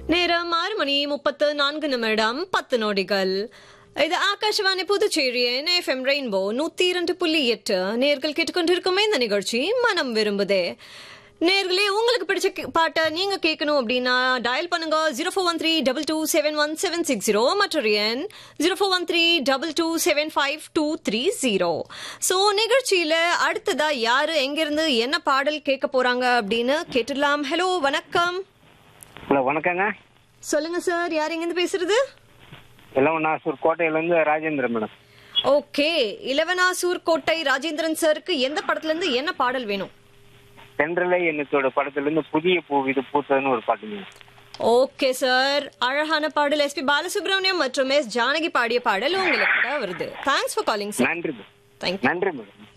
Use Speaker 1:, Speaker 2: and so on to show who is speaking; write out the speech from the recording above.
Speaker 1: நேரம் ஆறு மணி முப்பத்து நான்கு நிமிடம் பத்து நொடிகள் இது ஆகாஷவாணி புதுச்சேரியின் எஃப்எம் ரெயின்போ நூத்தி இரண்டு புள்ளி எட்டு நேர்கள் கேட்டுக்கொண்டிருக்குமே இந்த நிகழ்ச்சி மனம் விரும்புதே நேர்களே உங்களுக்கு பிடிச்ச கே- பாட்டை நீங்க கேட்கணும் அப்படின்னா டயல் பண்ணுங்க zero four one three double two seven one seven six zero மற்றொரு எண் zero four one three double two seven five two three zero so நிகழ்ச்சியில அடுத்ததா யாரு எங்கிருந்து என்ன பாடல் கேட்க போறாங்க அப்படின்னு கேட்டுடலாம் ஹலோ வணக்கம்
Speaker 2: ஹலோ வணக்கங்க
Speaker 1: சொல்லுங்க சார் யார் எங்கிருந்து பேசுறது
Speaker 2: இளவனாசூர் கோட்டையிலேருந்து ராஜேந்திரன் மேடம்
Speaker 1: ஓகே இளவனாசூர் கோட்டை ராஜேந்திரன் சாருக்கு எந்த படத்துல இருந்து என்ன பாடல் வேணும்
Speaker 2: தென்றலை எண்ணத்தோட படத்துலேருந்து புதிய பூ இது பூத்ததுன்னு ஒரு பாட்டுங்க
Speaker 1: ஓகே சார் அழகான பாடல் எஸ்பி பாலசுப்ரமணியம் மற்றும் எஸ் ஜானகி பாடிய பாடல் உங்களுக்கு வருது தேங்க்ஸ் ஃபார் காலிங் சார்
Speaker 2: நன்றி
Speaker 1: தேங்க்யூ
Speaker 2: நன்றி மேடம்